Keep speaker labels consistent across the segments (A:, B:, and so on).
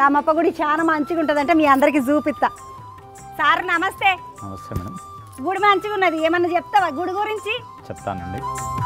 A: రామప్ప గుడి చాలా మంచిగా ఉంటుందంటే మీ అందరికి చూపిస్తా సార్ నమస్తే
B: నమస్తే మేడం
A: గుడి మంచిగా ఉన్నది ఏమన్నా చెప్తావా గుడి గురించి
B: చెప్తానండి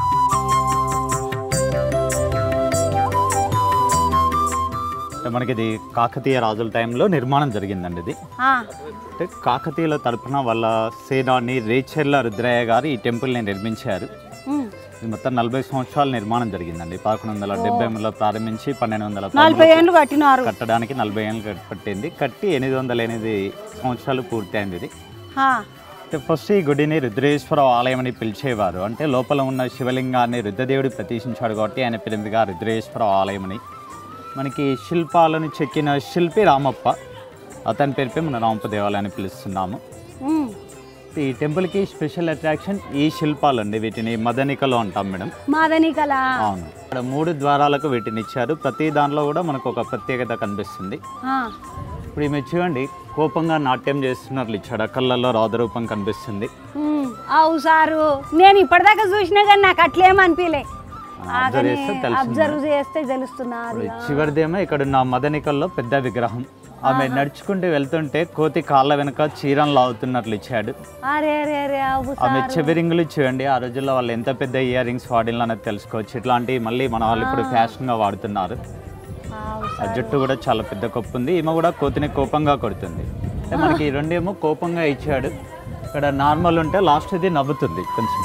B: అంటే మనకి ఇది కాకతీయ రాజుల టైంలో నిర్మాణం జరిగిందండి ఇది
A: ఆ,
B: అంటే కాకతీయుల తరపున వాళ్ళ సేనాని రేచెర్ల రుద్రయ్య గారు ఈ టెంపుల్ని నిర్మించారు
A: ఉమ్.
B: ఇది మొత్తం నలభై సంవత్సరాల నిర్మాణం జరిగిందండి పదకొండు వందల డెబ్బై ఎనిమిదిలో ప్రారంభించి పన్నెండు వందల
A: నలభై ఏళ్ళు కట్టినారు
B: కట్టడానికి నలభై ఏళ్ళు కట్- పట్టింది కట్టి ఎనిమిది వందల ఎనిమిది సంవత్సరాలు పూర్తయింది ఇది
A: ఆ,
B: అంటే ఫస్ట్ ఈ గుడిని రుద్రేశ్వర ఆలయం అని పిలిచేవారు అంటే లోపల ఉన్న శివలింగాన్ని రుద్రదేవుడు ప్రతిష్ఠించాడు కాబట్టి ఆయన పిలిందిగా రుద్రేశ్వర ఆలయం అని మనకి శిల్పాలను చెక్కిన శిల్పి రామప్ప అతని పేరుపై మన రామప్ప దేవాలయాన్ని పిలుస్తున్నాము
A: ఉమ్.
B: ఈ టెంపుల్కి స్పెషల్ అట్రాక్షన్ ఈ శిల్పాలు అండి వీటిని మదనికలు అంటాం మేడం
A: మాదని కళ
B: అవును ఇక్కడ మూడు ద్వారాలకు వీటిని ఇచ్చారు ప్రతి దానిలో కూడా మనకు ఒక ప్రత్యేకత కనిపిస్తుంది
A: ఆ,
B: ఇప్పుడు ఈమె చూడండి కోపంగా నాట్యం చేస్తున్నట్లు ఇచ్చాడు ఆ కళ్ళల్లో రౌద్రరూపం కనిపిస్తుంది
A: ఉమ్. అవు సారు నేను ఇప్పటిదాకా చూసినా కానీ నాకు అట్లేమనిపించలే
B: అబ్జర్వ్ చేస్తే తెలుస్తుంది
A: అబ్జర్వ్ చేస్తే తెలుస్తున్నది
B: ఇప్పుడు చివరిదేమో ఇక్కడ ఉన్న మదనికల్లో పెద్ద విగ్రహం ఆమె నడుచుకుంటూ వెళ్తుంటే కోతి కాళ్ళ వెనుక చీరను లాగుతున్నట్లు ఇచ్చాడు
A: అరే అరే అరే అవు
B: ఆమె చెవిరింగులు చూడండి ఆ రోజుల్లో వాళ్ళు ఎంత పెద్ద ఇయర్ రింగ్స్ వాడిన అనేది తెలుసుకోవచ్చు ఇట్లాంటివి మళ్ళీ మన వాళ్ళు ఇప్పుడు ఫ్యాషన్గా వాడుతున్నారు
A: అవు
B: ఆ జుట్టు కూడా చాలా పెద్ద కొప్పు ఉంది ఈమె కూడా కోతిని కోపంగా కొడుతుంది అంటే మనకి ఈ రెండేమో కోపంగా ఇచ్చాడు ఇక్కడ నార్మల్ ఉంటే లాస్ట్ ఇది నవ్వుతుంది కొంచెం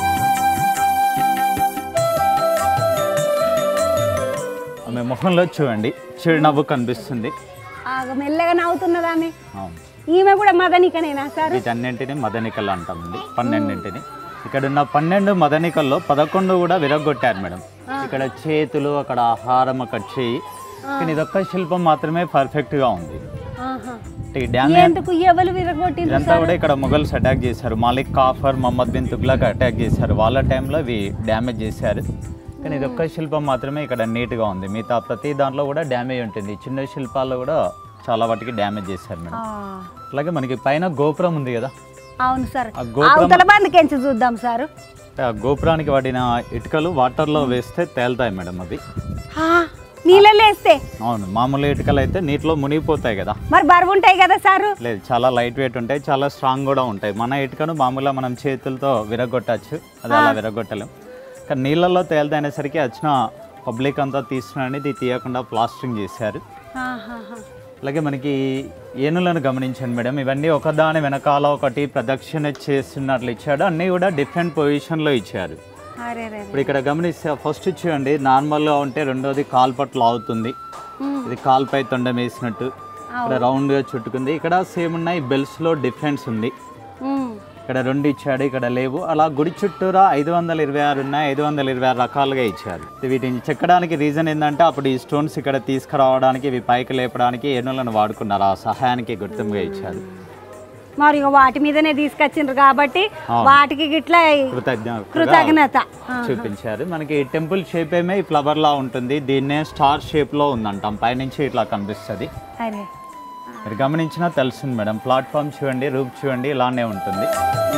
B: ఆమె ముఖంలో చూడండి చిరునవ్వు కనిపిస్తుంది
A: ఆగ మెల్లగా నవ్వుతున్నది ఆమె
B: అవును.
A: ఈమె కూడా మదనికనేనా సార్
B: వీటన్నింటిని మదనికలు అంటామండి పన్నెండింటిని ఇక్కడ ఉన్న పన్నెండు మదనికల్లో పదకొండు కూడా విరగొట్టారు మేడం ఇక్కడ చేతులు అక్కడ ఆహారం అక్కడ చేయి కానీ ఇదొక్క శిల్పం మాత్రమే పర్ఫెక్ట్ గా ఉంది
A: ఆహా.
B: అంటే ఈ డ్యామ్
A: ఎందుకు ఎవరు విరగొట్టిండ్రు
B: ఇదంతా కూడా ఇక్కడ మొఘల్స్ అటాక్ చేశారు మాలిక్ కాఫర్ మహమ్మద్ బిన్ తుగ్లక్ అటాక్ చేశారు వాళ్ళ టైంలో ఇవి డ్యామేజ్ చేశారు కానీ ఇది ఒక్క శిల్పం మాత్రమే ఇక్కడ నీట్గా ఉంది మిగతా ప్రతి దాంట్లో కూడా డ్యామేజ్ ఉంటుంది చిన్న శిల్పాల్లో కూడా చాలా వాటికి డ్యామేజ్ చేశారు మేడం
A: ఆ,
B: అలాగే మనకి పైన గోపురం ఉంది కదా
A: అవును సార్
B: ఆ గోపురం
A: అవతల బందికెంచి చూద్దాం సారు
B: అంటే ఆ గోపురానికి వాడిన ఇటుకలు వాటర్లో వేస్తే తేలుతాయి మేడం అవి
A: ఆ, నీళ్ళలో వేస్తే
B: అవును మామూలు ఇటుకలు అయితే నీటిలో మునిగిపోతాయి కదా
A: మరి బరువు ఉంటాయి కదా సారు
B: లేదు చాలా లైట్ వెయిట్ ఉంటాయి చాలా స్ట్రాంగ్ కూడా ఉంటాయి మన ఇటుకను మామూలుగా మనం చేతులతో విరగొట్టచ్చు అది అలా విరగొట్టలేం కానీ నీళ్ళల్లో తేలితేనేసరికి వచ్చిన పబ్లిక్ అంతా తీసుకుని ఇది తీయకుండా ప్లాస్టరింగ్ చేశారు
A: ఆహాహా.
B: అలాగే మనకి ఏనులను గమనించండి మేడం ఇవన్నీ ఒకదాని వెనకాల ఒకటి ప్రదక్షిణ చేస్తున్నట్లు ఇచ్చాడు అన్నీ కూడా డిఫరెంట్ పొజిషన్లో ఇచ్చారు
A: అరే రే రే.
B: ఇప్పుడు ఇక్కడ గమనిస్తే ఫస్ట్ చూడండి నార్మల్గా ఉంటే రెండోది కాలు పట్ల ఆగుతుంది
A: ఉమ్.
B: ఇది కాలుపై తొండం వేసినట్టు ఇక్కడ రౌండ్గా చుట్టుకుంది ఇక్కడ సేమ్ ఉన్నాయి బెల్స్లో డిఫరెన్స్ ఉంది
A: ఉమ్.
B: ఇక్కడ రెండు ఇచ్చాడు ఇక్కడ లేవు అలా గుడి చుట్టూరా ఐదు వందల ఇరవై ఆరు ఉన్నాయి ఐదు వందల ఇరవై ఆరు రకాలుగా ఇచ్చారు వీటిని చెక్కడానికి రీజన్ ఏంటంటే అప్పుడు ఈ స్టోన్స్ ఇక్కడ తీసుకురావడానికి ఇవి పైకి లేపడానికి ఏనులను వాడుకున్నారు ఆ సహాయానికి గుర్తింపుగా ఇచ్చారు
A: మరి ఇక వాటి మీదనే తీసుకొచ్చిండ్రు కాబట్టి వాటికి ఇట్లా
B: కృతజ్ఞత
A: కృతజ్ఞత ఆ.
B: చూపించారు మనకి టెంపుల్ షేప్ ఏమే ఈ ఫ్లవర్ లా ఉంటుంది దీన్నే స్టార్ షేప్ లో ఉందంటాం పైనుంచి ఇట్లా కనిపిస్తుంది
A: అరే
B: మీరు గమనించినా తెలుస్తుంది మేడం ప్లాట్ఫామ్ చూడండి రూప్ చూడండి ఇలానే ఉంటుంది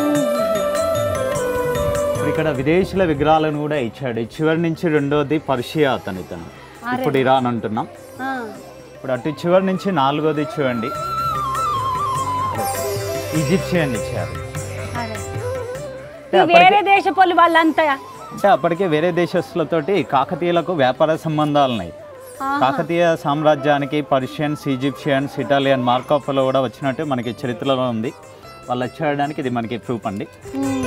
B: ఇప్పుడు ఇక్కడ విదేశీల విగ్రహాలను కూడా ఇచ్చాడు ఈ చివరి నుంచి రెండోది పర్షియా అతను ఇతను ఇప్పుడు ఇరాన్ అంటున్నాం
A: ఆ.
B: ఇప్పుడు అటు చివరి నుంచి నాలుగోది చూడండి ఈజిప్షియన్ ఇచ్చారు
A: అరే ఈ వేరే దేశపోళ్ళు వాళ్ళంతా
B: అంటే అప్పటికే వేరే దేశస్తులతోటి కాకతీయులకు వ్యాపార సంబంధాలు ఉన్నాయి కాకతీయ సామ్రాజ్యానికి పర్షియన్స్ ఈజిప్షియన్స్ ఇటాలియన్ మార్కోఫలో కూడా వచ్చినట్టు మనకి చరిత్రలో ఉంది వాళ్ళు వచ్చేయడానికి ఇది మనకి ప్రూఫ్ అండి
A: ఉమ్.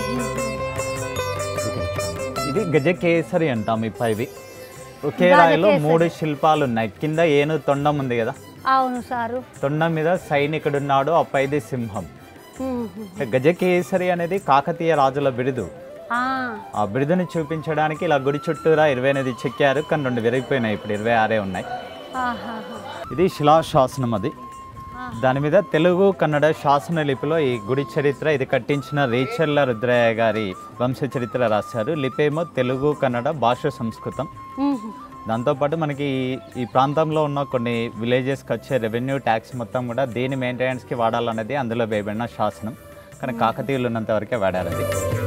B: ఇది గజకేసరి అంటాం ఈ పైవి ఒకే రాయిలో మూడు శిల్పాలు ఉన్నాయి కింద ఏను తొండం ఉంది కదా
A: అవును సారు
B: తొండం మీద సైనికుడున్నాడు ఆ పైది సింహం
A: ఉమ్.
B: అంటే గజకేసరి అనేది కాకతీయ రాజుల బిరుదు
A: ఆ.
B: ఆ బిరుదుని చూపించడానికి ఇలా గుడి చుట్టూరా ఇరవై ఎనిమిది చెక్కారు కానీ రెండు విరిగిపోయినాయి ఇప్పుడు ఇరవై ఆరే ఉన్నాయి
A: ఆహాహా.
B: ఇది శిలాశాసనం అది దాని మీద తెలుగు కన్నడ శాసన లిపిలో ఈ గుడి చరిత్ర ఇది కట్టించిన రేచర్ల రుద్రయ్య గారి వంశ చరిత్ర రాశారు లిపి ఏమో తెలుగు కన్నడ భాష సంస్కృతం
A: ఉమ్.
B: దాంతోపాటు మనకి ఈ- ఈ ప్రాంతంలో ఉన్న కొన్ని విలేజెస్కి వచ్చే రెవెన్యూ ట్యాక్స్ మొత్తం కూడా దేని మెయింటెనెన్స్కి వాడాలన్నది అందులో వేయబడిన శాసనం కానీ కాకతీయులు ఉన్నంత వరకే వాడారు అది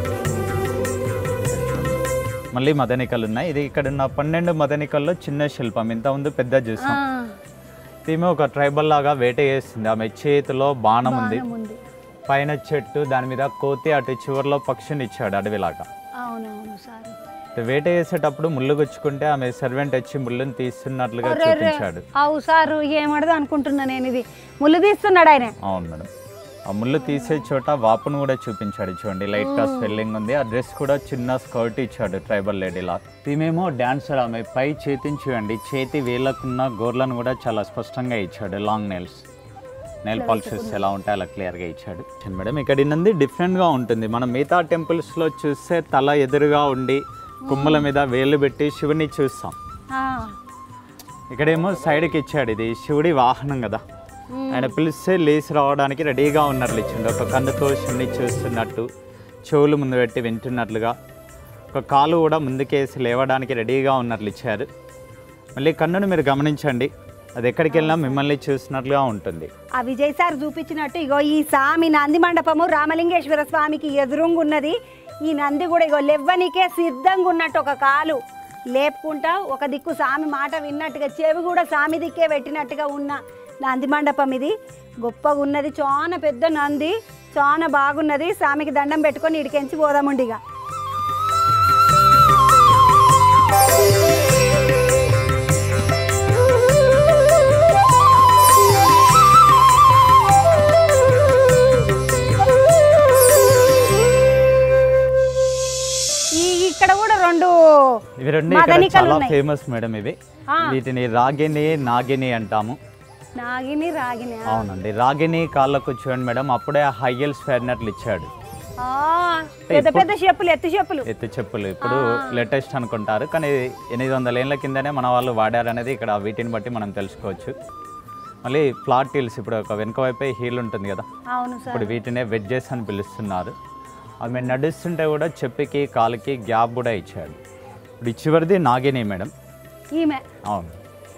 B: మళ్ళీ మదనికలు ఉన్నాయి ఇది ఇక్కడ ఉన్న పన్నెండు మదనికల్లో చిన్న శిల్పం ఇంత ముందు పెద్ద
A: ఆ.
B: చూసాం ఈమె ఒక ట్రైబల్ లాగా వేట చేస్తుంది ఆమె చేతిలో బాణం ఉంది
A: బాణం ఉంది
B: పైన చెట్టు దాని మీద కోతి అటు చివరిలో పక్షిని ఇచ్చాడు అడవిలాగా
A: అవునవును సార్
B: వేట చేసేటప్పుడు ముళ్ళు గుచ్చుకుంటే ఆమె సర్వెంట్ వచ్చి ముళ్ళుని తీస్తున్నట్లుగా
A: ఒరే, ఒరే.
B: చూపించాడు
A: అవు సారు ఏమడదు అనుకుంటున్నా నేను ఇది ముళ్ళు తీస్తున్నాడు ఆయన
B: అవును మేడం ఆ ముళ్ళు తీసే చోట వాపును కూడా చూపించాడు చూడండి లైట్ గా స్వెల్లింగ్ ఉంది ఆ డ్రెస్ కూడా చిన్న స్కర్ట్ ఇచ్చాడు ట్రైబల్ లేడీలా ఈమెమో డాన్సర్ ఆమె పై చేతిని చూడండి చేతి వేళ్ళకున్న గోర్లను కూడా చాలా స్పష్టంగా ఇచ్చాడు లాంగ్ నెయిల్స్ నెయిల్ పాలిషెస్ ఎలా ఉంటాయి అలా క్లియర్గా ఇచ్చాడు మేడం ఇక్కడ ఉన్నది డిఫరెంట్గా ఉంటుంది మనం మిగతా టెంపుల్స్లో చూస్తే తల ఎదురుగా ఉండి కుమ్మల మీద వేళ్ళు పెట్టి శివుని చూస్తాం
A: ఆ,
B: ఇక్కడేమో సైడ్కి ఇచ్చాడు ఇది శివుడి వాహనం కదా ఆయన పిలిస్తే లేచి రావడానికి రెడీగా ఉన్నట్లు ఇచ్చిండు ఒక కన్నుతో శివుని చూస్తున్నట్టు చెవులు ముందు పెట్టి వింటున్నట్లుగా ఒక కాలు కూడా ముందుకేసి లేవడానికి రెడీగా ఉన్నట్లు ఇచ్చారు మళ్ళీ కన్నును మీరు గమనించండి అది ఎక్కడికి వెళ్ళినా మిమ్మల్ని చూసినట్లుగా ఉంటుంది
A: ఆ విజయ్ సార్ చూపించినట్టు ఇగో ఈ స్వామి నంది మండపము రామలింగేశ్వర స్వామికి ఎదురుంగా ఉన్నది ఈ నంది కూడా ఇగో లెవ్వనికే సిద్ధంగా ఉన్నట్టు ఒక కాలు లేపుకుంటా ఒక దిక్కు స్వామి మాట విన్నట్టుగా చెవి కూడా స్వామి దిక్కే పెట్టినట్టుగా ఉన్న నంది మండపం ఇది గొప్పగా ఉన్నది చాలా పెద్ద నంది చాలా బాగున్నది స్వామికి దండం పెట్టుకొని ఇడికెంచి పోదాముండిగా ఈ ఇక్కడ కూడా రెండు
B: ఇవి రెండు ఇక్కడ
A: మదనికలు
B: చాలా
A: ఉన్నాయి.
B: ఫేమస్ మేడం ఇవి
A: ఆ.
B: వీటిని రాగిని నాగిని అంటాము
A: నాగిని రాగిని
B: అవునండి రాగిని కాళ్ళకు చూడండి మేడం అప్పుడే హైయల్స్ ఫేరినట్లు ఇచ్చాడు
A: ఆ, పెద్ద పెద్ద చెప్పులు ఎత్తు చెప్పులు
B: ఎత్తి చెప్పులు ఇప్పుడు లేటెస్ట్ అనుకుంటారు కానీ ఎనిమిది వందల ఏళ్ళ కిందనే మన వాళ్ళు వాడారనేది ఇక్కడ వీటిని బట్టి మనం తెలుసుకోవచ్చు మళ్ళీ ఫ్లాట్ హీల్స్ ఇప్పుడు ఒక వెనుక వైపే హీల్ ఉంటుంది కదా
A: అవును సార్
B: ఇప్పుడు వీటినే వెడ్జెస్ అని పిలుస్తున్నారు ఆమె నడుస్తుంటే కూడా చెప్పుకి కాలుకి గ్యాప్ కూడా ఇచ్చాడు ఇప్పుడు ఈ చివరిది నాగిని మేడం
A: ఈమె
B: అవును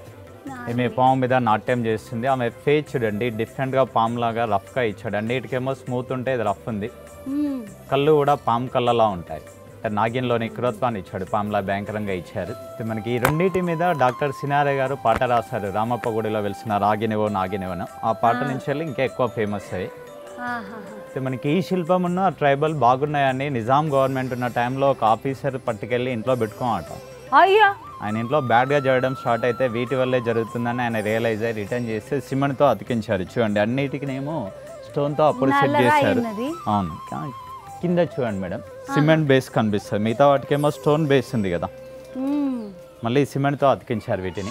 B: ఈమె పాము మీద నాట్యం చేస్తుంది ఆమె ఫేస్ చూడండి డిఫరెంట్గా పాము లాగా రఫ్గా ఇచ్చాడు అన్నిటికేమో స్మూత్ ఉంటే ఇది రఫ్ ఉంది
A: మ్మ్.
B: కళ్ళు కూడా పాము కళ్ళలా ఉంటాయి అంటే నాగిన్లోని క్రూరత్వాన్ని ఇచ్చాడు పాములా భయంకరంగా ఇచ్చారు అయితే మనకి ఈ రెండింటి మీద డాక్టర్ సినారే గారు పాట రాశారు రామప్ప గుడిలో వెలిసిన రాగినివో నాగినివను ఆ పాట నుంచి వెళ్ళి ఇంకా ఎక్కువ ఫేమస్ అయ్యాయి
A: ఆహాహా.
B: అయితే మనకి ఈ శిల్పం ఉన్న ట్రైబల్ బాగున్నాయని నిజాం గవర్నమెంట్ ఉన్న టైంలో ఒక ఆఫీసర్ పట్టుకెళ్ళి ఇంట్లో పెట్టుకోమాట
A: అయ్యో
B: ఆయన ఇంట్లో బ్యాడ్గా జరగడం స్టార్ట్ అయితే వీటి వల్లే జరుగుతుందని ఆయన రియలైజ్ అయ్యి రిటర్న్ చేస్తే సిమెంట్తో అతికించారు చూడండి అన్నిటికినేమో స్టోన్తో అప్పుడు సెట్
A: నల్లగా
B: చేశారు
A: ఉన్నది
B: అవును కా- కింద చూడండి మేడం సిమెంట్ బేస్ కనిపిస్తుంది మిగతా వాటికేమో స్టోన్ బేస్ ఉంది కదా
A: మ్మ్.
B: మళ్ళీ సిమెంట్తో అతికించారు వీటిని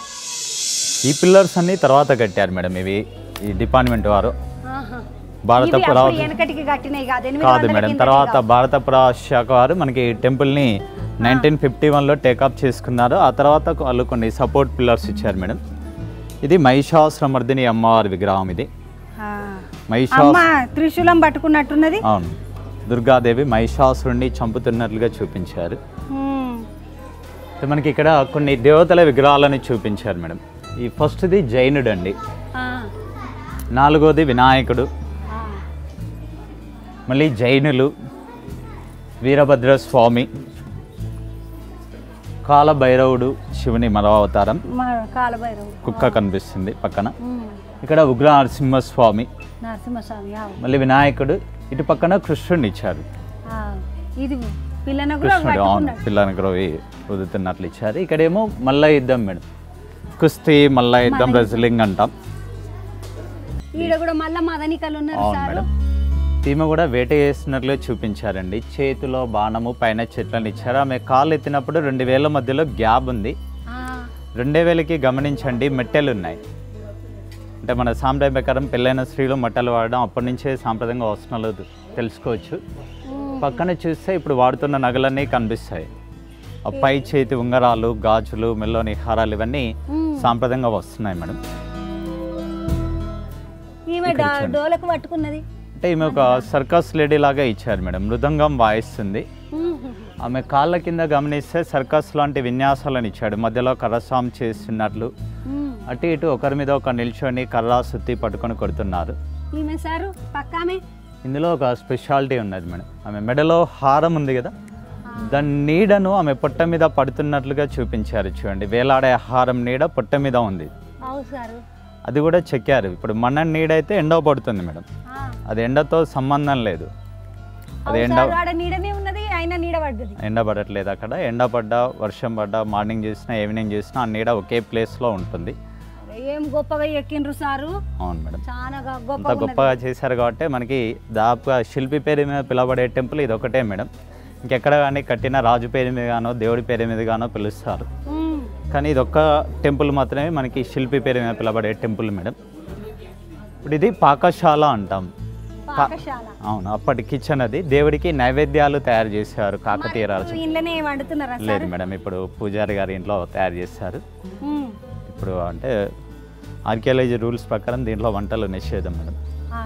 B: ఈ పిల్లర్స్ అన్ని తర్వాత కట్టారు మేడం ఇవి ఈ డిపార్ట్మెంట్ వారు
A: ఆహా.
B: భారత
A: ఇవి
B: పురా
A: అప్పుడు వెనకటికి కట్టినాయి కాదు ఎనిమిది
B: కాదు
A: వందల
B: మేడం
A: కిందటి
B: తర్వాత
A: కాదు.
B: భారత పురాశాఖ వారు మనకి టెంపుల్ని నైన్టీన్ ఫిఫ్టీ వన్లో టేకప్ చేసుకున్నారు ఆ తర్వాత వాళ్ళు కొన్ని సపోర్ట్ పిల్లర్స్ ఇచ్చారు మేడం ఇది మహిషాసురమర్దిని అమ్మవారి విగ్రహం ఇది
A: ఆ.
B: మహిషా
A: అమ్మ త్రిశూలం పట్టుకున్నట్టున్నది
B: అవును దుర్గాదేవి మహిషాసురుణ్ణి చంపుతున్నట్లుగా చూపించారు
A: మ్మ్.
B: అయితే మనకి ఇక్కడ కొన్ని దేవతల విగ్రహాలను చూపించారు మేడం ఈ ఫస్ట్ది జైనుడు అండి
A: ఆ.
B: నాలుగోది వినాయకుడు
A: ఆ.
B: మళ్ళీ జైనులు వీరభద్ర స్వామి కాలభైరవుడు శివుని మరో అవతారం
A: మా కాలభైరవు
B: కుక్క కనిపిస్తుంది పక్కన
A: మ్మ్.
B: ఇక్కడ ఉగ్ర నరసింహస్వామి
A: నరసింహస్వామి ఆ.
B: మళ్ళీ వినాయకుడు ఇటు పక్కన కృష్ణుడిని ఇచ్చారు
A: ఆ. ఇది పిల్లనకు కూడా
B: కృష్ణుడు అవును
A: పట్టుకున్నాడు
B: పిల్లని గ్రోవి వదులుతున్నట్లు ఇచ్చారు ఇక్కడేమో మల్ల యుద్ధం మేడం కుస్తీ మల్ల యుద్ధం రెజ్లింగ్ అంటాం
A: ఈడ కూడా మళ్ళా మదనికలు ఉన్నారు
B: అవును
A: సారు
B: మేడం ఈమె కూడా వేట చేస్తున్నట్లు చూపించారండి చేతిలో బాణము పైన చెట్లను ఇచ్చారు ఆమె కాళ్ళు ఎత్తినప్పుడు రెండు వేల మధ్యలో గ్యాప్ ఉంది
A: ఆ.
B: రెండే వేలకి గమనించండి మెట్టెలు ఉన్నాయి అంటే మన సాంప్రదాయ ప్రకారం పెళ్ళైన స్త్రీలు మట్టలు వాడడం అప్పటి నుంచే సాంప్రదాయంగా వస్తున్నలు తెలుసుకోవచ్చు
A: మ్మ్.
B: పక్కన చూస్తే ఇప్పుడు వాడుతున్న నగలన్నీ కనిపిస్తాయి ఆ పై చేతి ఉంగరాలు గాజులు మెల్లోని హారాలు ఇవన్నీ
A: మ్మ్.
B: సాంప్రదాయంగా వస్తున్నాయి మేడం
A: ఈమె డా- డోలకు పట్టుకున్నది
B: అంటే ఈమె ఒక సర్కస్ లేడీ లాగా ఇచ్చారు మేడం మృదంగం వాయిస్తుంది
A: మ్మ్.
B: ఆమె కాళ్ళ కింద గమనిస్తే సర్కస్ లాంటి విన్యాసాలను ఇచ్చాడు మధ్యలో కర్రసాం చేస్తున్నట్లు
A: మ్మ్.
B: అటు ఇటు ఒకరి మీద ఒక నిల్చొని కర్ర సుత్తి పట్టుకొని కొడుతున్నారు
A: ఈమె సారు పక్కామె
B: ఇందులో ఒక స్పెషాలిటీ ఉన్నది మేడం ఆమె మెడలో హారం ఉంది కదా దాని నీడను ఆమె పొట్ట మీద పడుతున్నట్లుగా చూపించారు చూడండి వేలాడే హారం నీడ పొట్ట మీద ఉంది
A: అవు సారు
B: అది కూడా చెక్కారు ఇప్పుడు మన నీడైతే ఎండ పడుతుంది మేడం
A: ఆ.
B: అది ఎండతో సంబంధం లేదు అది ఎండ
A: అవును సార్, ఆడ నీడనే ఉన్నది అయినా నీడ పడ్డది
B: ఎండ పడట్లేదు అక్కడ ఎండ పడ్డా వర్షం పడ్డా మార్నింగ్ చేసినా ఈవినింగ్ చేసినా ఆ నీడ ఒకే ప్లేస్లో ఉంటుంది
A: అరే, ఏం గొప్పగా ఎక్కిండ్రు సారు
B: అవును మేడం
A: చాలా గ-
B: అంత
A: గొప్పగా ఉన్నది.
B: గొప్పగా చేశారు కాబట్టి మనకి దాదాపుగా శిల్పి పేరు మీద పిలవబడే టెంపుల్ ఇది ఒకటే మేడం ఇంకెక్కడ కానీ కట్టిన రాజు పేరు మీద గానో దేవుడి పేరు మీద గానో పిలుస్తారు
A: ఉమ్.
B: కానీ ఇది ఒక్క టెంపుల్ మాత్రమే మనకి శిల్పి పేరు మీద పిలవబడే టెంపుల్ మేడం ఇప్పుడు ఇది పాకశాల అంటాం
A: పాకశాల
B: అవును అప్పటి కిచెన్ అది దేవుడికి నైవేద్యాలు తయారు చేశారు కాకతీయ రాజు
A: ఇంట్లోనే ఏం వండుతున్నారా సార్
B: లేదు మేడం ఇప్పుడు పూజారి గారి ఇంట్లో తయారు చేశారు
A: ఉమ్.
B: ఇప్పుడు అంటే ఆర్కియాలజీ రూల్స్ ప్రకారం దీంట్లో వంటలు నిషేధం మేడం
A: ఆ.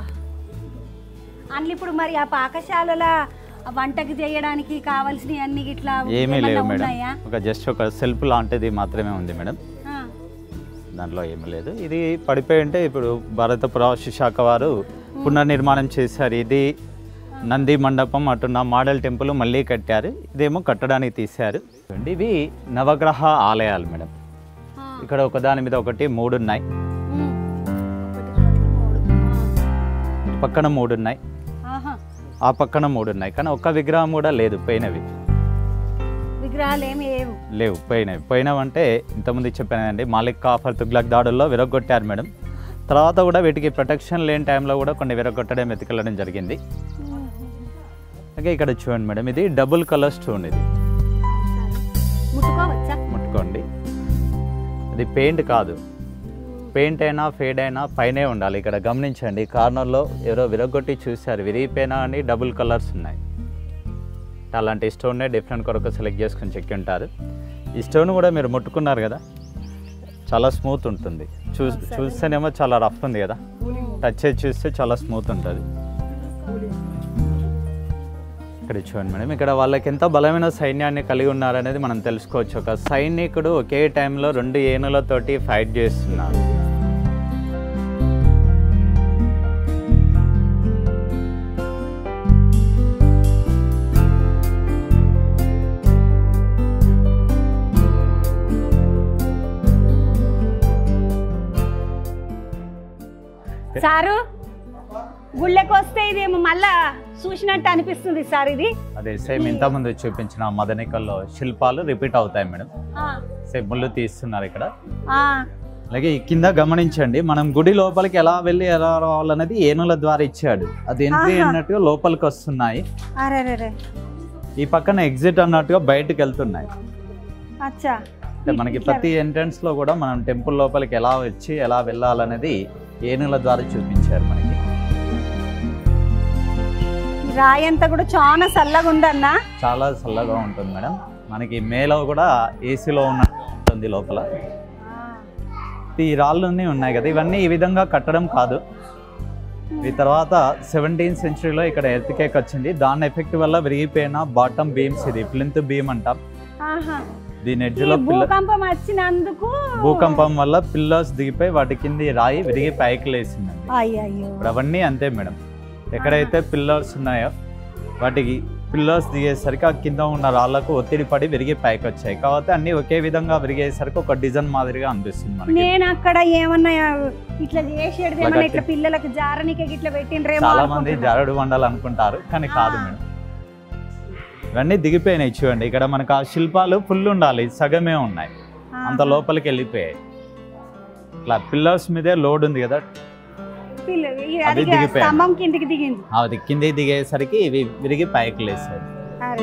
A: అందులో ఇప్పుడు మరి ఆ పాకశాలల ఆ వంటకి చేయడానికి కావాల్సినవి అన్ని ఇట్లా
B: ఏమీ
A: ఏమన్నా
B: లేవు మేడం
A: ఉన్నాయా
B: ఒక జస్ట్ ఒక సెల్ఫ్ లాంటిది మాత్రమే ఉంది మేడం
A: ఆ.
B: దాంట్లో ఏమీ లేదు ఇది పడిపోయి ఉంటే ఇప్పుడు భారత పురావస్తు శాఖ వారు పునర్నిర్మాణం చేశారు ఇది నంది మండపం అటున్న మోడల్ టెంపుల్ మళ్ళీ కట్టారు ఇదేమో కట్టడానికి తీశారు చూడండి, ఇవి నవగ్రహ ఆలయాలు మేడం
A: ఆ.
B: ఇక్కడ ఒకదాని మీద ఒకటి మూడు ఉన్నాయి
A: ఉమ్. ఒకటి, రెండు, మూడు.
B: ఇటు పక్కన మూడు ఉన్నాయి
A: ఆ. ఆహా.
B: ఆ పక్కన మూడు ఉన్నాయి కానీ ఒక్క విగ్రహం కూడా లేదు పోయినవి
A: విగ్రహాలు ఏమి లేవు
B: లేవు పోయినవి పోయినవంటే ఇంతకుముందు చెప్పానండి మాలిక్ కాఫర్ తుగ్లక్ దాడుల్లో విరగొట్టారు మేడం తర్వాత కూడా వీటికి ప్రొటెక్షన్ లేని టైంలో కూడా కొన్ని విరగొట్టడం వెతికెళ్ళడం జరిగింది
A: ఉమ్.
B: అలాగే ఇక్కడ చూడండి మేడం ఇది డబుల్ కలర్ స్టోన్ ఇది
A: ముట్టుకోవచ్చా
B: ముట్టుకోండి ఇది పెయింట్ కాదు పెయింట్ అయినా ఫేడ్ అయినా పైనే ఉండాలి ఇక్కడ గమనించండి కార్నర్లో ఎవరో విరగొట్టి చూశారు విరిగిపోయినా అని డబుల్ కలర్స్ ఉన్నాయి అలాంటి స్టోన్నే డిఫరెంట్ కొరకు సెలెక్ట్ చేసుకొని చెక్కి ఉంటారు ఈ స్టోన్ కూడా మీరు ముట్టుకున్నారు కదా చాలా స్మూత్ ఉంటుంది చూ చూస్తేనేమో చాలా రఫ్ ఉంది కదా టచ్ చేసి చూస్తే చాలా స్మూత్ ఉంటుంది ఇక్కడ చూడండి మేడం ఇక్కడ వాళ్ళకి ఎంత బలమైన సైన్యాన్ని కలిగి ఉన్నారనేది మనం తెలుసుకోవచ్చు ఒక సైనికుడు ఒకే టైంలో రెండు ఏనులతోటి ఫైట్ చేస్తున్నారు
A: సారు గుళ్ళకి వస్తే ఇదేమో మళ్ళా చూసినట్టు అనిపిస్తుంది సార్ ఇది
B: అదే సేమ్ ఇంతకుముందు చూపించిన మదనికల్లో శిల్పాలు రిపీట్ అవుతాయి మేడం
A: ఆ,
B: సేమ్ ముళ్ళు తీస్తున్నారు ఇక్కడ
A: ఆ,
B: అలాగే ఈ కింద గమనించండి మనం గుడి లోపలికి ఎలా వెళ్ళి ఎలా రావాలన్నది ఏనుల ద్వారా ఇచ్చాడు అది ఎంట్రీ
A: ఆహా.
B: అన్నట్టుగా లోపలికి వస్తున్నాయి
A: అరెరెరె.
B: ఈ పక్కన ఎగ్జిట్ అన్నట్టుగా బయటకు వెళ్తున్నాయి
A: అచ్చా
B: అంటే మనకి ప్రతి ఎంట్రన్స్ లో కూడా మనం టెంపుల్ లోపలికి ఎలా వచ్చి ఎలా వెళ్ళాలనేది ఏనుల ద్వారా చూపించారు మనకి
A: ఈ రాయి అంతా కూడా చాలా చల్లగా ఉందన్నా
B: చాలా చల్లగా ఉంటుంది మేడం మనకి మేలో కూడా ఏసీలో ఉంటుంది లోపల ఈ రాళ్ళన్నీ ఉన్నాయి కదా ఇవన్నీ ఈ విధంగా కట్టడం కాదు ఈ తర్వాత సెవెంటీన్త్ సెంచరీలో ఇక్కడ ఎర్త్కేక్ వచ్చింది దాని ఎఫెక్ట్ వల్ల విరిగిపోయిన బాటమ్ బీమ్స్ ఇది ప్లింత్ బీమ్ అంటాం
A: ఆహా.
B: దీని
A: ఈ
B: ఎడ్జ్లో పిల్ల
A: భూకంపం వచ్చినందుకు
B: భూకంపం వల్ల పిల్లర్స్ దిగిపోయి వాటి కింద ఈ రాయి విరిగి పైకి లేసిందండి
A: అయ్యయ్యో
B: ఇప్పుడు అవన్నీ అంతే మేడం ఎక్కడైతే పిల్లర్స్ ఉన్నాయో వాటికి పిల్లర్స్ దిగేసరికి ఆ కింద ఉన్న రాళ్ళకు ఒత్తిడి పడి విరిగి పైకి వచ్చాయి కాబట్టి అన్ని ఒకే విధంగా విరిగేసరికి ఒక డిజైన్ మాదిరిగా అనిపిస్తుంది మనకి
A: నేను అక్కడ ఏమన్నా ఇట్లా చేసేది ఏమన్నా
B: కట్టి-
A: ఇట్లా పిల్లలకు జారనికే ఇట్లా పెట్టిండ్రేమో
B: చాలా మంది
A: అనుకుంటున్నా.
B: జారుడు బండలు అనుకుంటారు కానీ కాదు
A: ఆ.
B: మేడం ఇవన్నీ దిగిపోయినాయి చూడండి ఇక్కడ మనకు ఆ శిల్పాలు ఫుల్ ఉండాలి సగమే ఉన్నాయి
A: ఆహా.
B: అంత లోపలికి వెళ్ళిపోయాయి ఇట్లా పిల్లర్స్ మీదే లోడ్ ఉంది కదా
A: పిల్ల- ఈ
B: అవి
A: అది
B: దిగిపోయాయి.
A: స్తంభం కిందికి దిగింది
B: అది కిందికి దిగేసరికి ఇవి విరిగి పైకి లేసాయి
A: అరే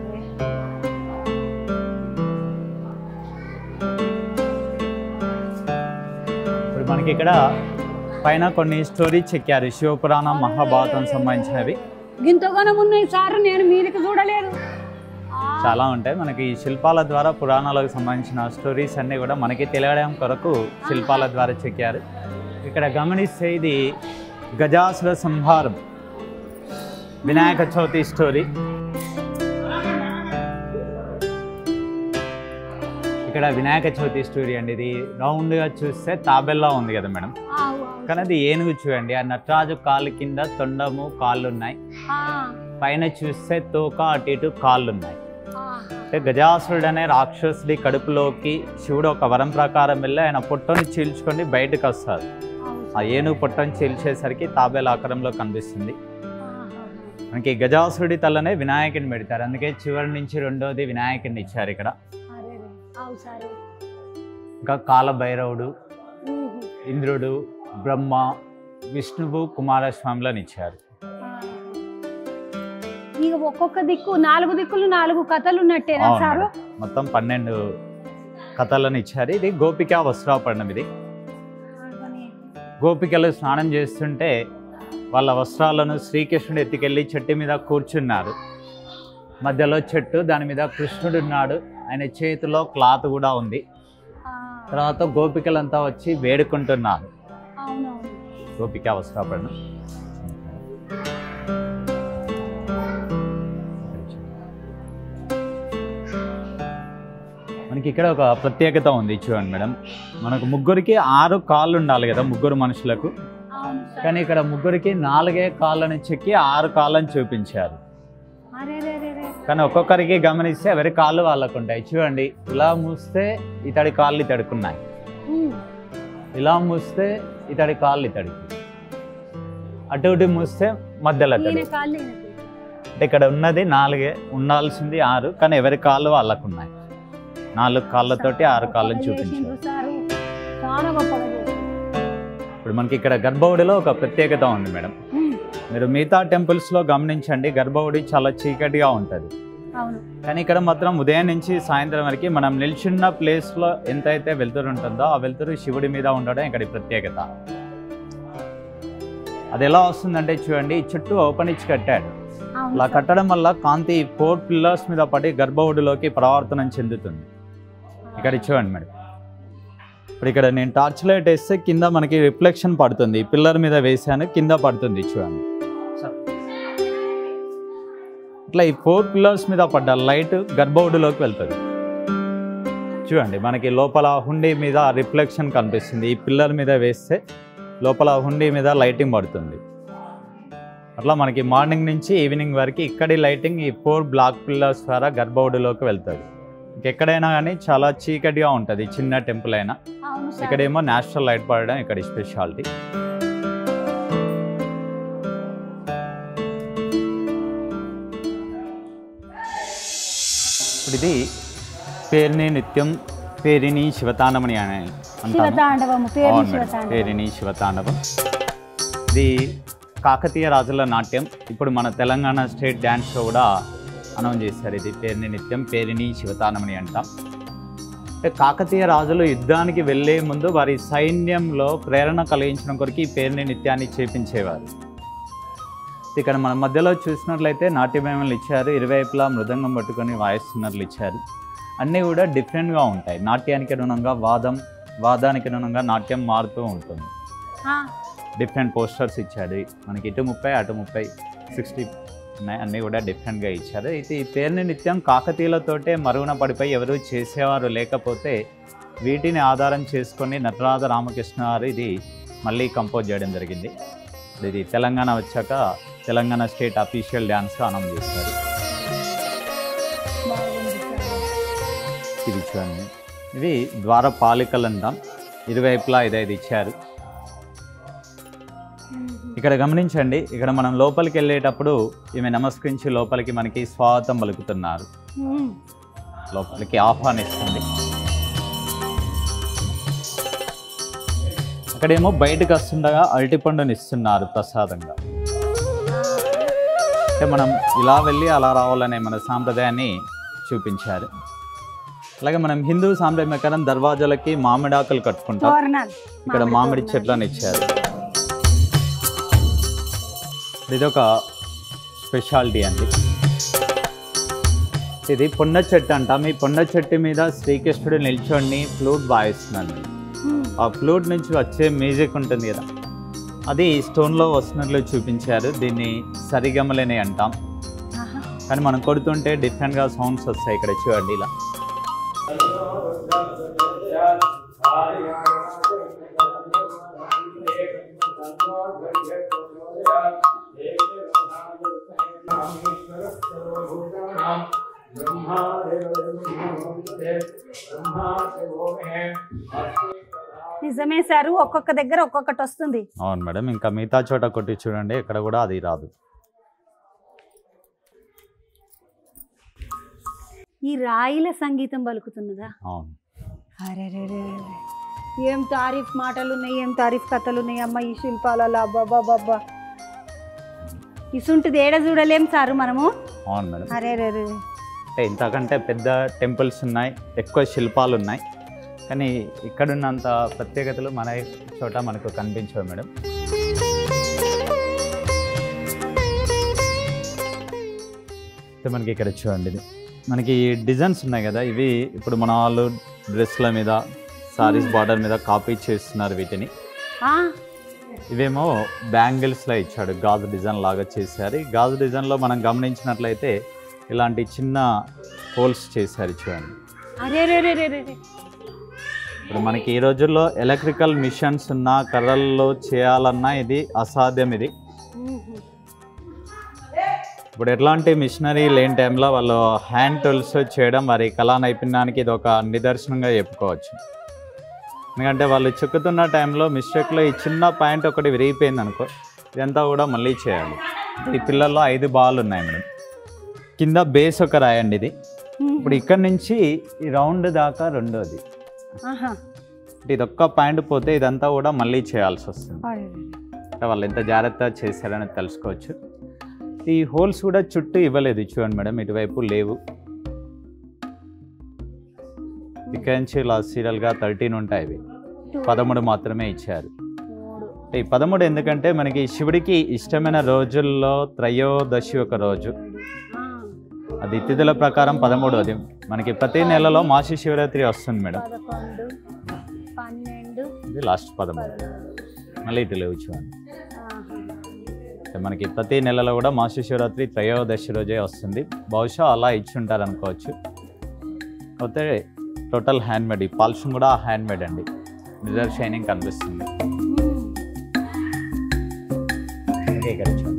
B: ఇప్పుడు మనకి ఇక్కడ పైన కొన్ని స్టోరీస్ చెక్కారు శివపురాణం మహాభారతం సంబంధించినవి
A: గింతగానం ఉన్నాయి సార్ నేను మీదకి చూడలేదు ఆ,
B: చాలా ఉంటాయి మనకి ఈ శిల్పాల ద్వారా పురాణాలకు సంబంధించిన స్టోరీస్ అన్నీ కూడా మనకి తెలియడం కొరకు శిల్పాల ద్వారా చెక్కారు ఇక్కడ గమనిస్తే ఇది గజాసుర సంహారం వినాయక చవితి స్టోరీ ఇక్కడ వినాయక చవితి స్టోరీ అండి ఇది రౌండ్గా చూస్తే తాబెల్లా ఉంది కదా మేడం
A: ఆవు, ఆవు.
B: కానీ అది ఏనుగు చూడండి ఆ నటరాజు కాలు కింద తొండము కాళ్ళు ఉన్నాయి
A: ఆ,
B: పైన చూస్తే తోక అటు ఇటు కాళ్ళు ఉన్నాయి అంటే గజాసురుడు అనే రాక్షసుడి కడుపులోకి శివుడు ఒక వరం ప్రకారం వెళ్ళి ఆయన పొట్టని చీల్చుకొని బయటకు వస్తారు ఆ ఏనుగు పొట్టని చీల్చేసరికి తాబేల ఆకారంలో కనిపిస్తుంది మనకి గజాసురుడి తలనే వినాయకుడిని పెడతారు అందుకే చివరి నుంచి రెండోది వినాయకుడిని ఇచ్చారు ఇక్కడ ఇంకా కాలభైరవుడు ఇంద్రుడు బ్రహ్మ విష్ణువు కుమారస్వాములను ఇచ్చారు
A: ఇక ఒక్కొక్క దిక్కు నాలుగు దిక్కులు నాలుగు కథలు ఉన్నట్టేనా
B: అవును
A: సారు
B: మేడం. మొత్తం పన్నెండు కథలను ఇచ్చారు ఇది గోపిక వస్త్రాపరణం ఇది గోపికలు స్నానం చేస్తుంటే వాళ్ళ వస్త్రాలను శ్రీకృష్ణుడు ఎత్తుకెళ్ళి చెట్టు మీద కూర్చున్నారు మధ్యలో చెట్టు దాని మీద కృష్ణుడు ఉన్నాడు ఆయన చేతిలో క్లాత్ కూడా ఉంది తర్వాత గోపికలంతా వచ్చి వేడుకుంటున్నారు
A: అవునవును
B: గోపిక వస్త్రాపరణం మనకి ఇక్కడ ఒక ప్రత్యేకత ఉంది చూడండి మేడం మనకు ముగ్గురికి ఆరు కాళ్ళు ఉండాలి కదా ముగ్గురు మనుషులకు
A: అవును సార్.
B: కానీ ఇక్కడ ముగ్గురికి నాలుగే కాళ్ళని చెక్కి ఆరు కాళ్ళని చూపించారు
A: అరే రే రే రే.
B: కానీ ఒక్కొక్కరికి గమనిస్తే ఎవరి కాళ్ళు వాళ్ళకు ఉంటాయి చూడండి ఇలా మూస్తే ఇతడి కాళ్ళు ఇతడుకున్నాయి
A: ఉమ్.
B: ఇలా మూస్తే ఇతడి కాళ్ళు ఇతడికి అటు ఇటు మూస్తే మధ్యలో
A: ఈయన
B: ఇతడి
A: కాళ్ళు ఈయనకు.
B: అంటే ఇక్కడ ఉన్నది నాలుగే ఉండాల్సింది ఆరు కానీ ఎవరి కాళ్ళు వాళ్ళకు ఉన్నాయి నాలుగు కాళ్ళతోటి ఆరు కాళ్ళని
A: గొప్పగా
B: చూపించారు
A: చేసిండ్రు సారు. చాలా గొప్పగా చేసిండ్రు.
B: ఇప్పుడు మనకి ఇక్కడ గర్భగుడిలో ఒక ప్రత్యేకత ఉంది మేడం
A: ఉమ్.
B: మీరు మిగతా టెంపుల్స్లో గమనించండి గర్భగుడి చాలా చీకటిగా ఉంటుంది
A: అవును
B: కానీ ఇక్కడ మాత్రం ఉదయం నుంచి సాయంత్రం వరకు మనం నిల్చున్న ప్లేస్లో ఎంతైతే వెలుతురు ఉంటుందో ఆ వెలుతురు శివుడి మీద ఉండడం ఇక్కడి ప్రత్యేకత అది ఎలా వస్తుందంటే చూడండి ఈ చుట్టూ ఓపెన్ ఇచ్చి కట్టాడు
A: అవును
B: అలా
A: సార్.
B: కట్టడం వల్ల కాంతి ఫోర్ పిల్లర్స్ మీద పడి గర్భగుడిలోకి ప్రవర్తనం చెందుతుంది ఇక్కడ చూడండి మేడం ఇప్పుడు ఇక్కడ నేను టార్చ్ లైట్ వేస్తే కింద మనకి రిఫ్లెక్షన్ పడుతుంది పిల్లర్ మీద వేసాను కింద పడుతుంది చూడండి ఇట్లా ఈ ఫోర్ పిల్లర్స్ మీద పడ్డ లైట్ గర్భగుడిలోకి వెళ్తుంది చూడండి మనకి లోపల హుండీ మీద రిఫ్లెక్షన్ కనిపిస్తుంది ఈ పిల్లర్ మీద వేస్తే లోపల హుండీ మీద లైటింగ్ పడుతుంది అట్లా మనకి మార్నింగ్ నుంచి ఈవినింగ్ వరకు ఇక్కడి లైటింగ్ ఈ ఫోర్ బ్లాక్ పిల్లర్స్ ద్వారా గర్భగుడిలోకి వెళ్తుంది ఇంకెక్కడైనా కానీ చాలా చీకటిగా ఉంటుంది చిన్న టెంపుల్ అయినా
A: అవును సార్.
B: ఇక్కడేమో నేచురల్ లైట్ పడడం ఇక్కడ స్పెషాలిటీ ఇప్పుడు ఇది పేరుని నిత్యం పేరిని శివతాండమని అని అంటాము
A: శివతాండవము పేరు
B: అవును మేడం.
A: శివతాండవం
B: పేరిని శివతాండవం ఇది కాకతీయ రాజుల నాట్యం ఇప్పుడు మన తెలంగాణ స్టేట్ డ్యాన్స్ షో కూడా అనౌన్స్ చేశారు ఇది పేరిని నిత్యం పేరిని శివతాండమని అంటాం అంటే కాకతీయ రాజులు యుద్ధానికి వెళ్ళే ముందు వారి సైన్యంలో ప్రేరణ కలిగించడం కొరకు ఈ పేరుని నిత్యాన్ని చేపించేవారు ఇక్కడ మన మధ్యలో చూసినట్లయితే నాట్యమేమలు ఇచ్చారు ఇరువైపులా మృదంగం పట్టుకొని వాయిస్తున్నట్లు ఇచ్చారు అన్నీ కూడా డిఫరెంట్గా ఉంటాయి నాట్యానికి అనుగుణంగా వాదం వాదానికి అనుగుణంగా నాట్యం మారుతూ ఉంటుంది
A: ఆ,
B: డిఫరెంట్ పోస్టర్స్ ఇచ్చాడు మనకి ఇటు ముప్పై అటు ముప్పై సిక్స్టీ ఉన్నాయి అన్నీ కూడా డిఫరెంట్గా ఇచ్చారు అయితే ఈ పేరుని నిత్యం కాకతీయులతోటే మరుగున పడిపోయి ఎవరు చేసేవారు లేకపోతే వీటిని ఆధారం చేసుకొని నటరాజ రామకృష్ణ గారు ఇది మళ్ళీ కంపోజ్ చేయడం జరిగింది ఇది తెలంగాణ వచ్చాక తెలంగాణ స్టేట్ అఫీషియల్ డ్యాన్స్గా అనౌన్స్ చేశారు
A: బాగుంది సార్.
B: ఇది చూడండి ఇది ద్వారపాలికలు అంటాం ఇరువైపులా ఇదైదు ఇచ్చారు ఇక్కడ గమనించండి ఇక్కడ మనం లోపలికి వెళ్ళేటప్పుడు ఈమె నమస్కరించి లోపలికి మనకి స్వాగతం పలుకుతున్నారు
A: ఉమ్.
B: లోపలికి ఆహ్వానిస్తుంది అక్కడేమో బయటకు వస్తుండగా అరటిపండుని ఇస్తున్నారు ప్రసాదంగా అంటే మనం ఇలా వెళ్ళి అలా రావాలనే మన సాంప్రదాయాన్ని చూపించారు అలాగే మనం హిందూ సాంప్రదాయం ప్రకారం దర్వాజాలకి మామిడాకులు కట్టుకుంటాం
A: తోరణాలు
B: ఇక్కడ మామిడి చెట్లను ఇచ్చారు ఇది ఒక స్పెషాలిటీ అండి ఇది పొన్న చెట్టు అంటాం ఈ పొన్న చెట్టు మీద శ్రీకృష్ణుడు నిల్చొని ఫ్లూట్ వాయిస్తున్నాడు
A: ఉమ్.
B: ఆ ఫ్లూట్ నుంచి వచ్చే మ్యూజిక్ ఉంటుంది కదా అది స్టోన్లో వస్తున్నట్లు చూపించారు దీన్ని సరిగమలని అంటాం
A: ఆహా.
B: కానీ మనం కొడుతుంటే డిఫరెంట్గా సౌండ్స్ వస్తాయి ఇక్కడ చూడండి ఇలా
A: నిజమే సారు ఒక్కొక్క దగ్గర ఒక్కొక్కటి వస్తుంది
B: అవును మేడం ఇంకా మిగతా చోట కొట్టి చూడండి ఇక్కడ కూడా అది రాదు
A: ఈ రాయిల సంగీతం పలుకుతున్నదా
B: అవును
A: అరే ఏం తారీఫ్ మాటలు ఉన్నాయి ఏం తారీఫ్ కథలు ఉన్నాయి అమ్మ ఈ శిల్పాలలో అబ్బాబాబ్బా ఇసుంటిది ఏడ చూడలేం సారు మనము
B: అవును మేడం
A: అరే రే రే
B: అంటే ఇంతకంటే పెద్ద టెంపుల్స్ ఉన్నాయి ఎక్కువ శిల్పాలు ఉన్నాయి కానీ ఇక్కడున్నంత ప్రత్యేకతలు మన చోట మనకు కనిపించవు మేడం అయితే మనకి ఇక్కడ చూడండి ఇది మనకి డిజైన్స్ ఉన్నాయి కదా ఇవి ఇప్పుడు మన వాళ్ళు డ్రెస్ల మీద సారీస్ బార్డర్ మీద కాపీ చేస్తున్నారు వీటిని
A: ఆ,
B: ఇవేమో బ్యాంగిల్స్లో ఇచ్చాడు గాజు డిజైన్ లాగా చేశారు ఈ గాజు డిజైన్లో మనం గమనించినట్లయితే ఇలాంటి చిన్న హోల్స్ చేశారు చూడండి
A: అరే రే రే రే రే రే.
B: ఇప్పుడు మనకి ఈ రోజుల్లో ఎలక్ట్రికల్ మిషన్స్ ఉన్న కర్రల్లో చేయాలన్నా ఇది అసాధ్యం ఇది
A: ఊహు.
B: ఇప్పుడు ఎట్లాంటి మిషనరీ లేని టైంలో వాళ్ళు హ్యాండ్ టూల్స్ చేయడం వారి కళా నైపుణ్యానికి ఇది ఒక నిదర్శనంగా చెప్పుకోవచ్చు ఎందుకంటే వాళ్ళు చెక్కుతున్న టైంలో మిస్టేక్లో ఈ చిన్న పాయింట్ ఒకటి విరిగిపోయింది అనుకో ఇదంతా కూడా మళ్ళీ చేయాలి ఈ పిల్లల్లో ఐదు బాల్ ఉన్నాయి మేడం కింద బేస్ ఒక రాయండి ఇది ఇప్పుడు ఇక్కడ నుంచి ఈ రౌండ్ దాకా రెండోది
A: ఆహా.
B: అంటే ఇది ఒక్క పాయింట్ పోతే ఇదంతా కూడా మళ్ళీ చేయాల్సి వస్తుంది
A: అరే రే.
B: అంటే వాళ్ళు ఎంత జాగ్రత్త చేశారని తెలుసుకోవచ్చు ఈ హోల్స్ కూడా చుట్టూ ఇవ్వలేదు చూడండి మేడం ఇటువైపు లేవు ఇక్కడ నుంచి ఇలా సీరియల్గా థర్టీన్ ఉంటాయి ఇవి పదమూడు మాత్రమే ఇచ్చారు
A: మూడు.
B: అంటే ఈ పదమూడు ఎందుకంటే మనకి శివుడికి ఇష్టమైన రోజుల్లో త్రయోదశి ఒక రోజు
A: ఆ.
B: అది తిథుల ప్రకారం పదమూడు అది మనకి ప్రతి నెలలో మాసి శివరాత్రి వస్తుంది మేడం
A: పదకొండు పన్నెండు
B: ఇది లాస్ట్ పదమూడు మళ్ళీ ఇటు లేవు చూడండి
A: ఆహా.
B: అంటే మనకి ప్రతి నెలలో కూడా మాసి శివరాత్రి త్రయోదశి రోజే వస్తుంది బహుశా అలా ఇచ్చి ఉంటారు అనుకోవచ్చు కాకపోతే టోటల్ హ్యాండ్మేడ్ ఈ పాల్షన్ కూడా హ్యాండ్మేడ్ అండి మిర్రర్ షైనింగ్ కనిపిస్తుంది ఓకే, ఇక్కడ చూడండి.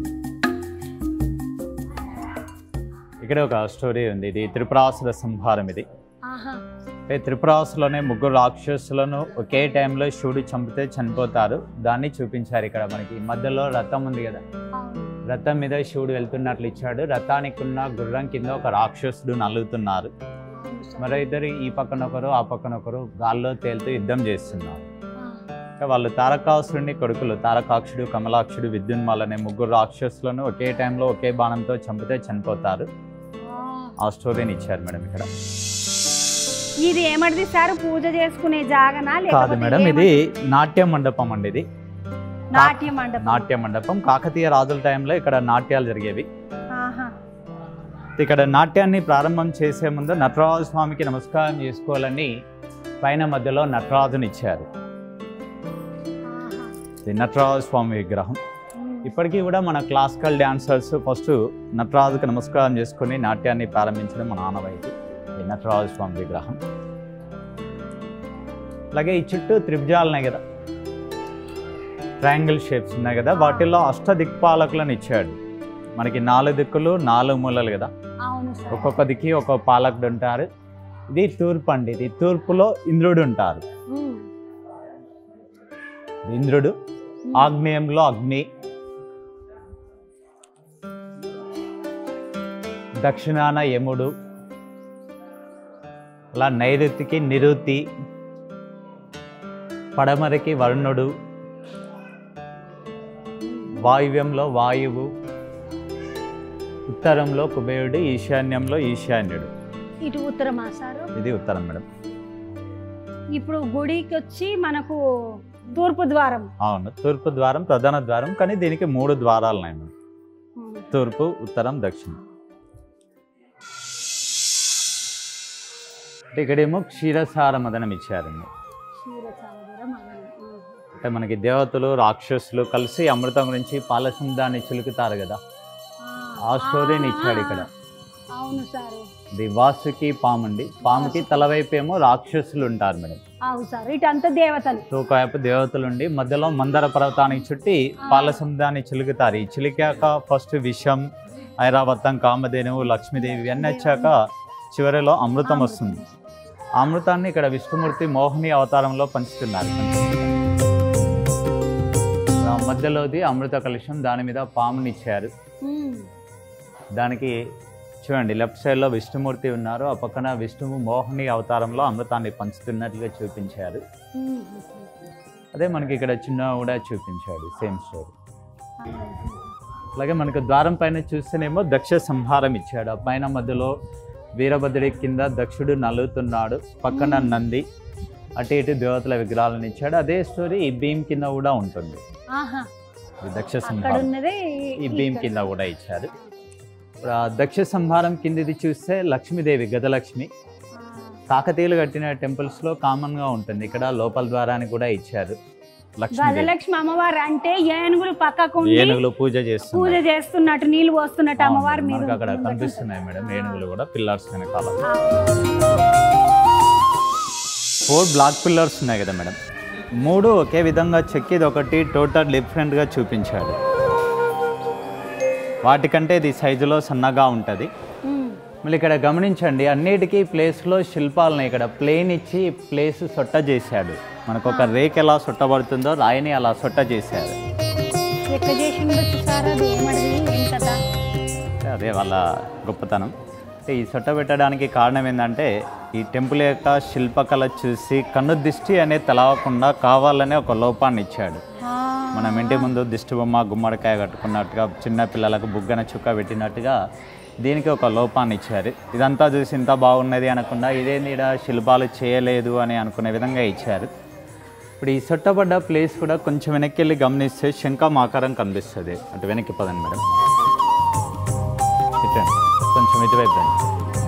B: ఇక్కడ ఒక స్టోరీ ఉంది ఇది త్రిపురాసుర సంహారం ఇది
A: ఆహా.
B: అంటే త్రిపురాసులోనే ముగ్గురు రాక్షసులను ఒకే టైంలో శివుడు చంపితే చనిపోతారు దాన్ని చూపించారు ఇక్కడ మనకి మధ్యలో రథం ఉంది కదా
A: అవును.
B: రథం మీద శివుడు వెళ్తున్నట్లు ఇచ్చాడు రథానికి ఉన్న గుర్రం కింద ఒక రాక్షసుడు నలుగుతున్నారు
A: అవును సార్.
B: మరో ఇద్దరు ఈ పక్కన ఒకరు ఆ పక్కన ఒకరు గాల్లో తేలుతూ యుద్ధం చేస్తున్నారు
A: ఆ.
B: ఇంకా వాళ్ళు తారకాసురుని కొడుకులు తారకాక్షుడు కమలాక్షుడు విద్యున్మాల్ అనే ముగ్గురు రాక్షసులను ఒకే టైంలో ఒకే బాణంతో చంపితే చనిపోతారు
A: ఆ.
B: ఆ స్టోరీని ఇచ్చారు మేడం ఇక్కడ
A: ఇది ఏమడిది సార్ పూజ చేసుకునే జాగనా
B: కాదు
A: లేకపోతే
B: మేడం
A: ఏమది?
B: ఇది నాట్య మండపం అండి ఇది
A: నాట్య మండపం
B: నాట్య మండపం కాకతీయ రాజుల టైంలో ఇక్కడ నాట్యాలు జరిగేవి
A: ఆహా.
B: ఇక్కడ నాట్యాన్ని ప్రారంభం చేసే ముందు నటరాజు స్వామికి నమస్కారం చేసుకోవాలని పైన మధ్యలో నటరాజుని ఇచ్చారు
A: ఆహా.
B: ఇది నటరాజు స్వామి విగ్రహం
A: ఉమ్.
B: ఇప్పటికీ కూడా మన క్లాసికల్ డాన్సర్స్ ఫస్ట్ నటరాజుకి నమస్కారం చేసుకొని నాట్యాన్ని ప్రారంభించడం మన ఆనవాయితీ ఈ నటరాజు స్వామి విగ్రహం అలాగే ఈ చుట్టూ త్రిభుజాలు ఉన్నాయి కదా ట్రయాంగిల్ షేప్స్ ఉన్నాయి కదా వాటిల్లో అష్ట దిక్పాలకులను ఇచ్చాడు మనకి నాలుగు దిక్కులు నాలుగు మూలలు కదా
A: అవును సార్
B: ఒక్కొక్క దిక్కి ఒక్కొక్క పాలకుడు ఉంటారు ఇది తూర్పు అండి ఇది తూర్పులో ఇంద్రుడు ఉంటారు
A: ఉమ్.
B: ఇంద్రుడు
A: ఉమ్.
B: ఆగ్నేయంలో అగ్ని దక్షిణాన యముడు అలా నైరుతికి నిరుతి పడమరకి వరుణుడు వాయువ్యంలో వాయువు ఉత్తరంలో కుబేరుడు ఈశాన్యంలో ఈశాన్యుడు
A: ఇటు ఉత్తరమా సారు
B: ఇది ఉత్తరం మేడం
A: ఇప్పుడు గుడికి వచ్చి మనకు తూర్పు ద్వారం
B: అవును తూర్పు ద్వారం ప్రధాన ద్వారం కానీ దీనికి మూడు ద్వారాలు ఉన్నాయి మేడం
A: ఉమ్.
B: తూర్పు ఉత్తరం దక్షిణం అంటే ఇక్కడేమో క్షీరసార మదనం ఇచ్చారండి
A: క్షీరసాగరం అగరం. ఉమ్.
B: అంటే మనకి దేవతలు రాక్షసులు కలిసి అమృతం గురించి పాలసముద్రాన్ని చిలుకుతారు కదా ఆ స్టోరీని ఇచ్చాడు ఇక్కడ.
A: అవును సారు
B: ఇది వాసుకి పాము అండి పాముకి తలవైపు ఏమో రాక్షసులు ఉంటారు మేడం
A: అవును సార్ ఇటంతా దేవతలు
B: తూకాయపు దేవతలు ఉండి మధ్యలో మందర పర్వతానికి చుట్టి పాలసముద్రాన్ని చిలుకుతారు ఈ చిలికాక ఫస్ట్ విషం ఐరావతం కామధేనువు లక్ష్మీదేవి ఇవన్నీ వచ్చాక చివరిలో అమృతం వస్తుంది ఆ అమృతాన్ని ఇక్కడ విష్ణుమూర్తి మోహిని అవతారంలో పంచుతున్నారు ఆ మధ్యలోది అమృత కలుషం దాని మీద పాముని ఇచ్చారు
A: ఉమ్.
B: దానికి చూడండి లెఫ్ట్ సైడ్లో విష్ణుమూర్తి ఉన్నారు ఆ పక్కన విష్ణువు మోహిని అవతారంలో అమృతాన్ని పంచుతున్నట్లుగా చూపించారు
A: ఉమ్.
B: అదే మనకి ఇక్కడ చిన్న కూడా చూపించాడు సేమ్ స్టోరీ అలాగే మనకు ద్వారం పైన చూస్తేనేమో దక్ష సంహారం ఇచ్చాడు ఆ పైన మధ్యలో వీరభద్రుడి కింద దక్షుడు నలుగుతున్నాడు పక్కన నంది అటు ఇటు దేవతల విగ్రహాలను ఇచ్చాడు అదే స్టోరీ ఈ భీమ్ కింద కూడా ఉంటుంది
A: ఆహా
B: ఈ దక్ష
A: అక్కడ
B: సంహారం
A: ఉన్నదే
B: ఈ భీమ్ కింద కూడా ఇచ్చారు ఇప్పుడు ఆ దక్ష సంహారం కిందది చూస్తే లక్ష్మీదేవి గజలక్ష్మి కాకతీయులు కట్టిన టెంపుల్స్లో కామన్గా ఉంటుంది ఇక్కడ లోపల ద్వారాన్ని కూడా ఇచ్చారు లక్ష్మీదేవి
A: గజలక్ష్మి అమ్మవారు అంటే ఏనుగులు పక్కకు ఉండి
B: ఏనుగులు పూజ
A: పూజ
B: చేస్తున్నారు
A: చేస్తున్నట్టు నీళ్లు పోస్తున్నట్టు
B: అవును,
A: అమ్మవారు మీరు
B: మనకు అక్కడ కనిపిస్తున్నాయి మేడం ఏనుగులు కూడా పిల్లర్స్ వెనకాల ఫోర్ బ్లాక్ పిల్లర్స్ ఉన్నాయి కదా మేడం మూడు ఒకే విధంగా చెక్కిది ఒకటి టోటల్ డిఫరెంట్గా చూపించాడు వాటికంటే ఇది సైజులో సన్నగా ఉంటుంది
A: ఉమ్.
B: మళ్ళీ ఇక్కడ గమనించండి అన్నిటికీ ప్లేస్లో శిల్పాలను ఇక్కడ ప్లేన్ ఇచ్చి ప్లేస్ సొట్ట చేశాడు మనకు ఒక రేక్ ఎలా సొట్టబడుతుందో రాయిని అలా సొట్ట చేశారు
A: ఎట్లా చేసిందో చూసారా అది ఏమడిది ఏం కదా
B: అంటే అదే వాళ్ళ గొప్పతనం అంటే ఈ సొట్ట పెట్టడానికి కారణం ఏంటంటే ఈ టెంపుల్ యొక్క శిల్పకళ చూసి కన్ను దిష్టి అనేది తెలవకుండా కావాలనే ఒక లోపాన్ని ఇచ్చాడు మనం ఇంటి ముందు దిష్టి బొమ్మ గుమ్మడికాయ కట్టుకున్నట్టుగా చిన్న పిల్లలకు బుగ్గన చుక్క పెట్టినట్టుగా దీనికి ఒక లోపాన్ని ఇచ్చారు ఇదంతా చూసి ఇంత బాగున్నది అనకుండా ఇదేంది ఈడ శిల్పాలు చేయలేదు అని అనుకునే విధంగా ఇచ్చారు ఇప్పుడు ఈ సొట్టబడ్డ ప్లేస్ కూడా కొంచెం వెనక్కి వెళ్ళి గమనిస్తే శంఖం ఆకారం కనిపిస్తుంది అటు వెనక్కి పదండి మేడం ఇటండి కొంచెం ఇటువైపు రండి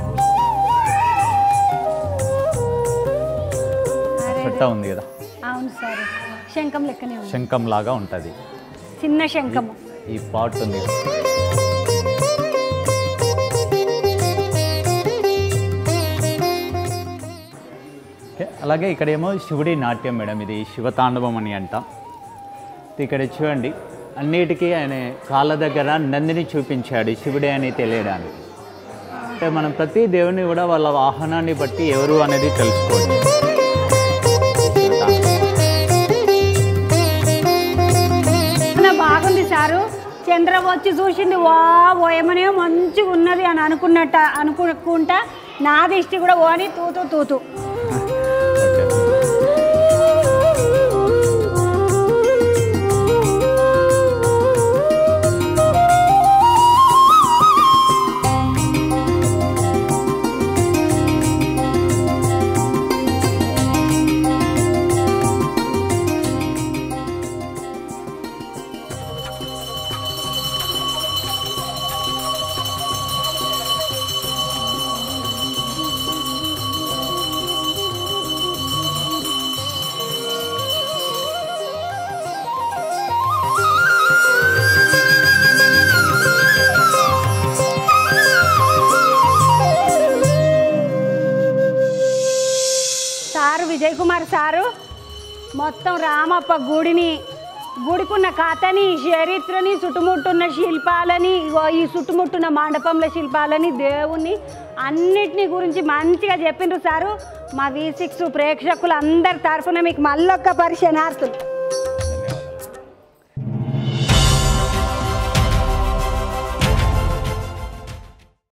B: సొట్ట ఉంది కదా
A: అవును సరే శంఖం లెక్కనే ఉంది
B: శంఖం లాగా ఉంటుంది
A: చిన్న శంఖము
B: ఈ పాట్ ఉంది కదా. ఓకే, అలాగే ఇక్కడేమో శివుడి నాట్యం మేడం ఇది శివతాండవం అని అంటాం ఇక్కడ చూడండి అన్నిటికీ ఆయన కాళ్ళ దగ్గర నందిని చూపించాడు శివుడే అని తెలియడానికి అంటే మనం ప్రతి దేవుని కూడా వాళ్ళ వాహనాన్ని బట్టి ఎవరు అనేది తెలుసుకోవచ్చు
A: నా బాగుంది సారు చంద్ర వచ్చి చూసింది వా ఓయమనే మంచిగా ఉన్నది అని అనుకున్నట్ట అనుకుంటా నా దిష్టి కూడా ఓని తూతూ తూతూ
B: okay.
A: Sir Vijay Kumar sir మొత్తం రామప్ప గుడిని గుడికున్న కథని చరిత్రని చుట్టుముట్టున్న శిల్పాలని ఇగో ఈ చుట్టుముట్టున్న మండపంలో శిల్పాలని దేవుణ్ణి అన్నిటిని గురించి మంచిగా చెప్పిండ్రు సారు మా వి సిక్స్ ప్రేక్షకులు అందరి తరఫున మీకు మళ్ళొక్క పరిశనార్థులు